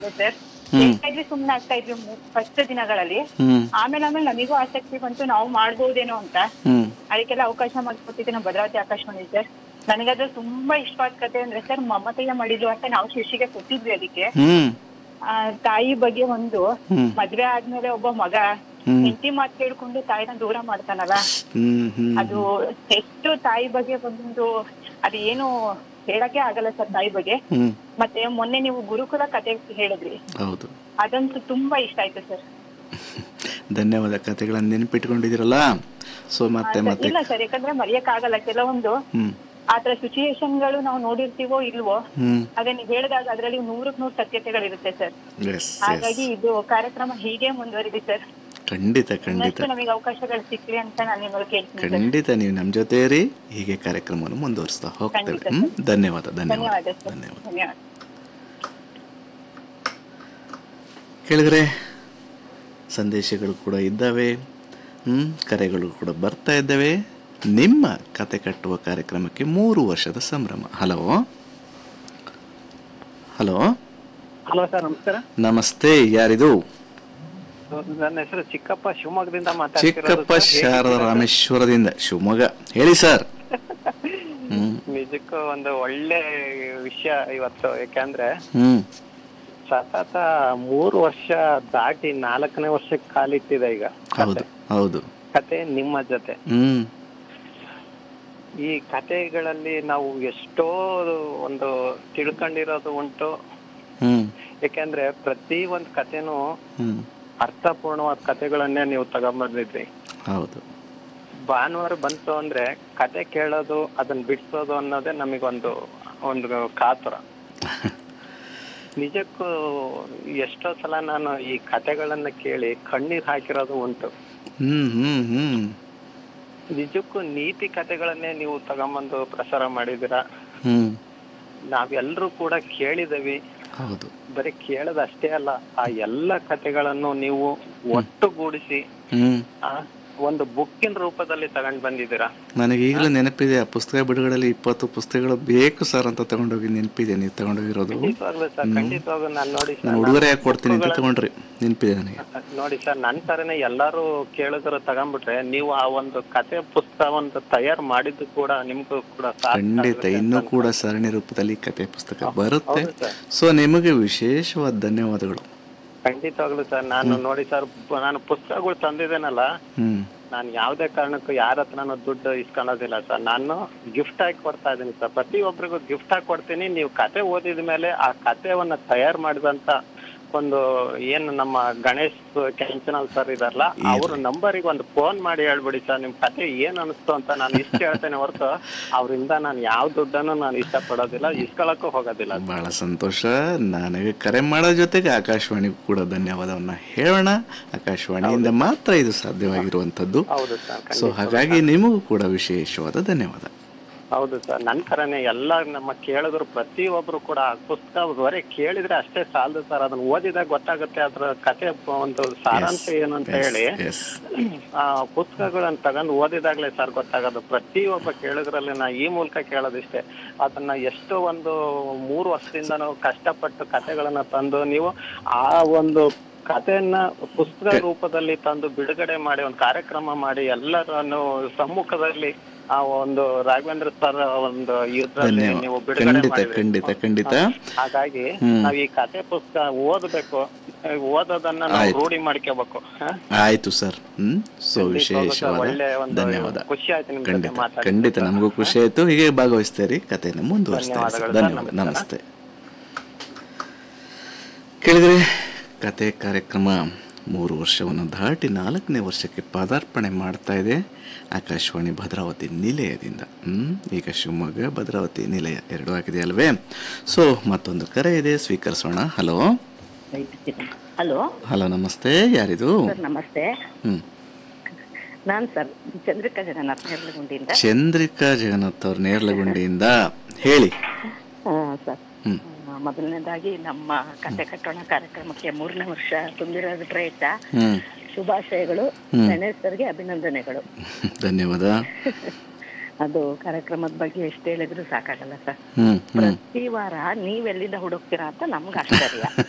Sir ಹ್ಮ್. ಹೇಳ್ತಾ ಇದ್ವಿ ಸುಮ್ನೆ ಆಗ್ತಾ ಇದ್ವಿ ಫಸ್ಟ್ ದಿನಗಳಲ್ಲಿ ಹ್ಮ್ ಆಮೇಲೆ ಆಮೇಲೆ ನಮಿಗೂ ಆಸಕ್ತಿ ಬಂತು ನಾವು ಮಾಡ್ಬೋದೇನೋ ಅಂತ ಹ್ಮ್ ಅದಕ್ಕೆಲ್ಲ ಅವಕಾಶ ಮಾಡಿಕೊಟ್ಟಿದ್ದೆ ನಮ್ಮ ಭದ್ರಾವತಿ ಆಕಾಶವಾಣಿ ಸರ್ ನನಗದು ತುಂಬಾ ಇಷ್ಟವಾದ ಕತೆ ಅಂದ್ರೆ ಸರ್ ಮಮತೆಯ ಮಡಿಲು ಅಂತ ನಾವು ಶಿಶಿಗೆ ಕೊಟ್ಟಿದ್ವಿ ಅದಕ್ಕೆ ಹ್ಮ್ ಆ, ತಾಯಿ ಬಗ್ಗೆ ಒಂದು ಹ್ಮ್ ಮದ್ವೆ ಆದ್ಮೇಲೆ ಒಬ್ಬ ಮಗ ಹ್ಮ್. ಹೆಂಡತಿ ಮಾತು ಕೇಳ್ಕೊಂಡು ತಾಯಿನ ದೂರ ಮಾಡ್ತಾನಲ್ಲ ಹ್ಮ್ ಹ್ಮ್ ಅದು ಎಷ್ಟು ತಾಯಿ ಬಗ್ಗೆ ಒಂದು ಅದು ಏನು ಹೇಳಕ್ಕೆ ಆಗಲ್ಲ ಸರ್ ತಾಯಿ ಬಗ್ಗೆ ಹ್ಮ್ ಮತ್ತೆ ಮೊನ್ನೆ ನೀವು ಗುರುಕುಲ ಕತೆ ಹೇಳಿದ್ರಿ ಹೌದು ಅದಂತೂ ತುಂಬಾ ಇಷ್ಟ ಆಯ್ತು ಸರ್ ಧನ್ಯವಾದ ಕತೆಗಳನ್ನ ನೆನಪಿಟ್ಕೊಂಡಿದ್ದೀರಲ್ಲ ಸೊ ಮತ್ತೆ ಮತ್ತೆ ಇಲ್ಲ ಸರ್ ಯಾಕಂದ್ರೆ ಮರೆಯಕ್ ಆಗಲ್ಲ ಕೆಲವೊಂದು ಹ್ಮ್ ಆತರ ಸಿಚುಯೇಷನ್ಗಳು ನಾವು ನೋಡಿರ್ತೀವೋ ಇಲ್ವೋ ಹ್ಮ್ ಅದೇ ನೀವು ಹೇಳಿದಾಗ ಅದರಲ್ಲಿ ನೂರಕ್ ನೂರು ಸತ್ಯತೆಗಳಿರುತ್ತೆ ಸರ್ ಎಸ್ ಎಸ್ ಹಾಗಾಗಿ ಇದು ಕಾರ್ಯಕ್ರಮ ಹೀಗೆ ಮುಂದುವರಿದೆ ಸರ್ ಖಂಡಿತ ಖಂಡಿತ ಇನ್ನಷ್ಟು ನಮಗೆ ಅವಕಾಶಗಳು ಸಿಕ್ಲಿ ಅಂತ ನಾನು ನಿಮ್ಮಲ್ಲಿ ಕೇಳ್ತೀನಿ ಸರ್ ಖಂಡಿತ ನೀವು ನಮ್ಮ ಜೊತೆ ಇರಿ ಹೀಗೆ ಕಾರ್ಯಕ್ರಮವನ್ನು ಮುಂದುವರಿಸ್ತಾ ಹೋಗ್ತೇವೆ ಖಂಡಿತ ಹ್ಮ್ ಧನ್ಯವಾದ ಧನ್ಯವಾದ ಧನ್ಯವಾದ ಸರ್ ಧನ್ಯವಾದ ಧನ್ಯವಾದ ಕೇಳಿದ್ರೆ ಸಂದೇಶಗಳು ಕೂಡ ಇದ್ದಾವೆ ಹ್ಮ್ ಕರೆಗಳು ಕೂಡ ಬರ್ತಾ ಇದ್ದಾವೆ ನಿಮ್ಮ ಕತೆ ಕಟ್ಟುವ ಕಾರ್ಯಕ್ರಮಕ್ಕೆ ಮೂರು ವರ್ಷದ ಸಂಭ್ರಮ ಹಲೋ ಹಲೋ ಹಲೋ ಸರ್ ನಮಸ್ಕಾರ ನಮಸ್ತೆ ಯಾರಿದು ನನ್ನ ಹೆಸರು ಚಿಕ್ಕಪ್ಪ ಶಿವಮೊಗ್ಗದಿಂದ ಮಾತಾಡ್ತಿರೋದು ಚಿಕ್ಕಪ್ಪ ಸರ್. ಶಾರದಾ ರಾಮೇಶ್ವರದಿಂದ ಶಿವಮೊಗ್ಗ ಹೇಳಿ ಸರ್ ಹ್ಮ್ ನಿಜಕ್ಕೂ ಒಂದು ಒಳ್ಳೆ ವಿಷಯ ಇವತ್ತು ಯಾಕಂದ್ರೆ ಹ್ಮ್ ಸತತ ಮೂರು ವರ್ಷ ದಾಟಿ ನಾಲ್ಕನೇ ವರ್ಷಕ್ಕೆ ಕಾಲಿಟ್ಟಿದೆ ಈಗ ಹೌದು ಹೌದು ಕತೆ ನಿಮ್ಮ ಜೊತೆ ಹ್ಮ್ ಈ ಕತೆಗಳಲ್ಲಿ ನಾವು ಎಷ್ಟೋ ಒಂದು ತಿಳ್ಕೊಂಡಿರೋದು ಉಂಟು ಹ್ಮ್ ಯಾಕಂದ್ರೆ ಪ್ರತಿ ಒಂದು ಕತೆನೂ ಹ್ಮ್ ಅರ್ಥಪೂರ್ಣವಾದ ಕತೆಗಳನ್ನೇ ನೀವು ತಗೊಂಬಂದಿದ್ರಿ ಹೌದು ಭಾನುವಾರ ಬಂತು ಅಂದ್ರೆ ಕತೆ ಕೇಳೋದು ಅದನ್ನ ಬಿಡಿಸೋದು ಅನ್ನೋದೇ ನಮಗೊಂದು ಒಂದು ಕಾತುರ ನಿಜಕ್ಕೂ ಎಷ್ಟೋ ಸಲ ನಾನು ಈ ಕತೆಗಳನ್ನ ಕೇಳಿ ಕಣ್ಣೀರ್ ಹಾಕಿರೋದು ಉಂಟು ಹ್ಮ್ ಹ್ಮ್ ಹ್ಮ್ ನಿಜಕ್ಕೂ ನೀತಿ ಕತೆಗಳನ್ನೇ ನೀವು ತಗೊಂಬಂದು ಪ್ರಸಾರ ಮಾಡಿದಿರ ಹ್ಮ್ ನಾವೆಲ್ಲರೂ ಕೂಡ ಕೇಳಿದವಿ ಹೌದು ಬರೀ ಕೇಳೋದಷ್ಟೇ ಅಲ್ಲ ಆ ಎಲ್ಲ ಕತೆಗಳನ್ನು ನೀವು ಒಟ್ಟುಗೂಡಿಸಿ ಹ್ಮ್ ಆ ಒಂದು ಬುಕ್ಕಿನ ರೂಪದಲ್ಲಿ ತಗೊಂಡ್ ಬಂದಿದ್ದೀರಾ ನನಗೆ ಈಗಲೂ ನೆನಪಿದೆ ಆ ಪುಸ್ತಕ ಬಿಡುಗಡೆಯಲ್ಲಿ ಇಪ್ಪತ್ತು ಪುಸ್ತಕಗಳು ಬೇಕು ಸರ್ ಅಂತ ತಗೊಂಡೋಗಿ ನೆನಪಿದೆ ನೀವು ತಗೊಂಡೋಗಿರೋದು ಖಂಡಿತವಾಗ್ಲೂ ಸರ್ ಖಂಡಿತವಾಗ್ಲೂ ನಾನು ನೋಡಿ ನಾನು ಉಡುಗೊರೆ ಯಾಕೆ ಕೊಡ್ತೀನಿ ಅಂತ ತಗೊಂಡ್ರಿ ನೆನಪಿದೆ ನನಗೆ ನೋಡಿ ಸರ್ ನನ್ ತರನೇ ಎಲ್ಲಾರು ಕೇಳಿದ್ರು ತಗೊಂಡ್ಬಿಟ್ರೆ ನೀವು ಆ ಒಂದು ಕತೆ ಪುಸ್ತಕ ಒಂದು ತಯಾರು ಮಾಡಿದ್ದು ಕೂಡ ನಿಮ್ಗೂ ಕೂಡ ಸಾರ್ಥಕ ಖಂಡಿತ ಆಗುತ್ತೆ ಇನ್ನೂ ಅಂತ ಕೂಡ ಸರಣಿ ರೂಪದಲ್ಲಿ ಕತೆ ಪುಸ್ತಕ ಬರುತ್ತೆ ಹೌದು ಸರ್ ಸೊ ನಿಮಗೆ ವಿಶೇಷವಾದ ಧನ್ಯವಾದಗಳು ಖಂಡಿತವಾಗ್ಲೂ ಸರ್ ನಾನು ನೋಡಿ ಸರ್ ನಾನು ಪುಸ್ತಕಗಳು ತಂದಿದ್ದೇನಲ್ಲ ಹ್ಮ್ ನಾನು ಯಾವ್ದೇ ಕಾರಣಕ್ಕೂ ಯಾರ ಹತ್ರನೂ ದುಡ್ಡು ಇಸ್ಕೊಳ್ಳೋದಿಲ್ಲ ಸರ್ ನಾನು ಗಿಫ್ಟ್ ಆಗಿ ಕೊಡ್ತಾ ಇದ್ದೀನಿ ಸರ್ ಪ್ರತಿಯೊಬ್ಬರಿಗೂ ಗಿಫ್ಟ್ ಆಗಿ ಕೊಡ್ತೀನಿ ನೀವು ಕತೆ ಓದಿದ ಮೇಲೆ ಆ ಕತೆವನ್ನ ತಯಾರು ಮಾಡಿದಂತ ಒಂದು ಏನು ನಮ್ಮ ಗಣೇಶ್ ಕೆಂಚನಲ್ ಸರ್ ಇದಾರಲ್ಲ ಅವ್ರ ನಂಬರಿಗೆ ಒಂದು ಫೋನ್ ಮಾಡಿ ಹೇಳ್ಬಿಡಿ ಸರ್ ನಿಮ್ ಕತೆ ಏನ್ ಅನಿಸ್ತು ಅಂತ ನಾನು ಇಷ್ಟ ಹೇಳ್ತೇನೆ ಹೊರತು ಅವರಿಂದ ನಾನು ಯಾವ ದುಡ್ಡನ್ನು ನಾನು ಇಷ್ಟಪಡೋದಿಲ್ಲ ಇಸ್ಕೊಳಕ್ಕೂ ಹೋಗೋದಿಲ್ಲ ಬಹಳ ಸಂತೋಷ ನನಗೆ ಕರೆ ಮಾಡೋ ಜೊತೆಗೆ ಆಕಾಶವಾಣಿಗೂ ಕೂಡ ಧನ್ಯವಾದವನ್ನ ಹೇಳೋಣ ಆಕಾಶವಾಣಿಯಿಂದ ಮಾತ್ರ ಇದು ಸಾಧ್ಯವಾಗಿರುವಂಥದ್ದು ಹೌದು ಸರ್ ಸೊ ಹಾಗಾಗಿ ನಿಮಗೂ ಕೂಡ ವಿಶೇಷವಾದ ಧನ್ಯವಾದ ಹೌದು ಸರ್ ನನ್ ತರನೇ ಎಲ್ಲ ನಮ್ಮ ಕೇಳಿದ್ರು ಪ್ರತಿಯೊಬ್ರು ಕೂಡ ಆ ಪುಸ್ತಕ ಬರೀ ಕೇಳಿದ್ರೆ ಅಷ್ಟೇ ಸಾಲದು ಸರ್ ಅದನ್ನ ಓದಿದಾಗ ಗೊತ್ತಾಗುತ್ತೆ ಅದ್ರ ಕತೆ ಒಂದು ಸಾರಾಂಶ ಏನು ಅಂತ ಹೇಳಿ ಎಸ್ ಆ ಪುಸ್ತಕಗಳನ್ನ ತಗೊಂಡು ಓದಿದಾಗ್ಲೇ ಸರ್ ಗೊತ್ತಾಗೋದು ಪ್ರತಿಯೊಬ್ಬ ಕೇಳಿದ್ರಲ್ಲಿ ನಾ ಈ ಮೂಲಕ ಕೇಳೋದಿಷ್ಟೇ ಅದನ್ನ ಎಷ್ಟೋ ಒಂದು ಮೂರು ವರ್ಷದಿಂದನೂ ಕಷ್ಟಪಟ್ಟು ಕತೆಗಳನ್ನ ತಂದು ನೀವು ಆ ಒಂದು ಕಥೆಯನ್ನ ಪುಸ್ತಕ ರೂಪದಲ್ಲಿ ತಂದು ಬಿಡುಗಡೆ ಮಾಡಿ ಒಂದು ಕಾರ್ಯಕ್ರಮ ಮಾಡಿ ಎಲ್ಲರನ್ನು ಸಮ್ಮುಖದಲ್ಲಿ ಆ ಒಂದು ರಾಘವೇಂದ್ರ ಸರ್ ಒಂದು ಇದ್ರಲ್ಲಿ ಧನ್ಯವಾದ. ನೀವು ಬಿಡುಗಡೆ ಖಂಡಿತ ಮಾಡಿದ್ರಿ ಖಂಡಿತ ಖಂಡಿತ ಹಾಗಾಗಿ ಹ್ಮ್. ನಾವ್ ಈ ಕತೆ ಪುಸ್ತಕ ಓದಬೇಕು ಓದೋದನ್ನ ನಾವು ರೂಢಿ ಮಾಡ್ಕೋಬೇಕು ಹ? ಆಯ್ತು ಸರ್ ಹ್ಮ್ ಸೊ ಖಂಡಿತವಾಗ್ಲೂ ಸರ್, ವಿಶೇಷವಾದ ಒಳ್ಳೆ ಒಂದು ಧನ್ಯವಾದ ಖುಷಿ ಆಯ್ತು ನಿಮ್ ಜೊತೆ ಖಂಡಿತ ಮಾತಾಡಿ ಖಂಡಿತ ನಮಗೂ ಖುಷಿ ಆಯ್ತು ಹೀಗೆ ಭಾಗವಹಿಸ್ತೀರಿ ಕಥೆಯನ್ನು ಮುಂದುವರಿಸ್ತಾ ಇರಿ ಸರ್. ಧನ್ಯವಾದಗಳು ಸರ್, ಧನ್ಯವಾದ ನಮಸ್ಕಾರ. ನಮಸ್ತೆ ಕೇಳಿದ್ರೆ ಕತೆ ಕಾರ್ಯಕ್ರಮ ಮೂರು ವರ್ಷವನ್ನು ದಾಟಿ ನಾಲ್ಕನೇ ವರ್ಷಕ್ಕೆ ಪದಾರ್ಪಣೆ ಮಾಡ್ತಾ ಇದೆ ಆಕಾಶವಾಣಿ ಭದ್ರಾವತಿ ನಿಲಯದಿಂದ ಹ್ಮ್ ಈಗ ಶಿವಮೊಗ್ಗ ಭದ್ರಾವತಿ ನಿಲಯ ಎರಡು ಆಗಿದೆ ಅಲ್ವೇ ಸೊ ಮತ್ತೊಂದು ಕರೆ ಇದೆ ಸ್ವೀಕರಿಸೋಣ ಹಲೋ ಹಲೋ ಹಲೋ ನಮಸ್ತೆ ಯಾರಿದು ಸರ್ ನಮಸ್ತೆ ಹ್ಮ್ ನಾನ್ ಸರ್ ಚಂದ್ರಿಕಾ ಜಗನ್ನಾಥ್ ನೆರಳಗುಂಡಿಯಿಂದ ಚಂದ್ರಿಕಾ ಜಗನ್ನಾಥ್ ಅವ್ರ ನೇರ್ಲಗುಂಡಿಯಿಂದ ಹೇಳಿ ಸರ್ ಹ್ಮ್ ಮೊದಲನೇದಾಗಿ ನಮ್ಮ ಕತೆ ಕಟ್ಟೋಣ ಕಾರ್ಯಕ್ರಮಕ್ಕೆ ಮೂರನೇ ವರ್ಷ ತುಂಬಿರೋದು ಪ್ರಯುಕ್ತ ಹ್ಮ್ ಶುಭಾಶಯಗಳು ಹ್ಮ್. ಗಣೇಶ್ ಸರ್ಗೆ ಅಭಿನಂದನೆಗಳು ಧನ್ಯವಾದ ಅದು ಕಾರ್ಯಕ್ರಮದ ಬಗ್ಗೆ ಎಷ್ಟು ಹೇಳಿದ್ರು ಸಾಕಾಗಲ್ಲ ಸರ್ ಹ್ಮ್ ಹ್ಮ್ ಪ್ರತಿ ವಾರ ನೀವ್ ಎಲ್ಲಿಂದ ಹುಡುಕ್ತೀರಾ ಅಂತ ನಮ್ಗೆ ಆಶ್ಚರ್ಯ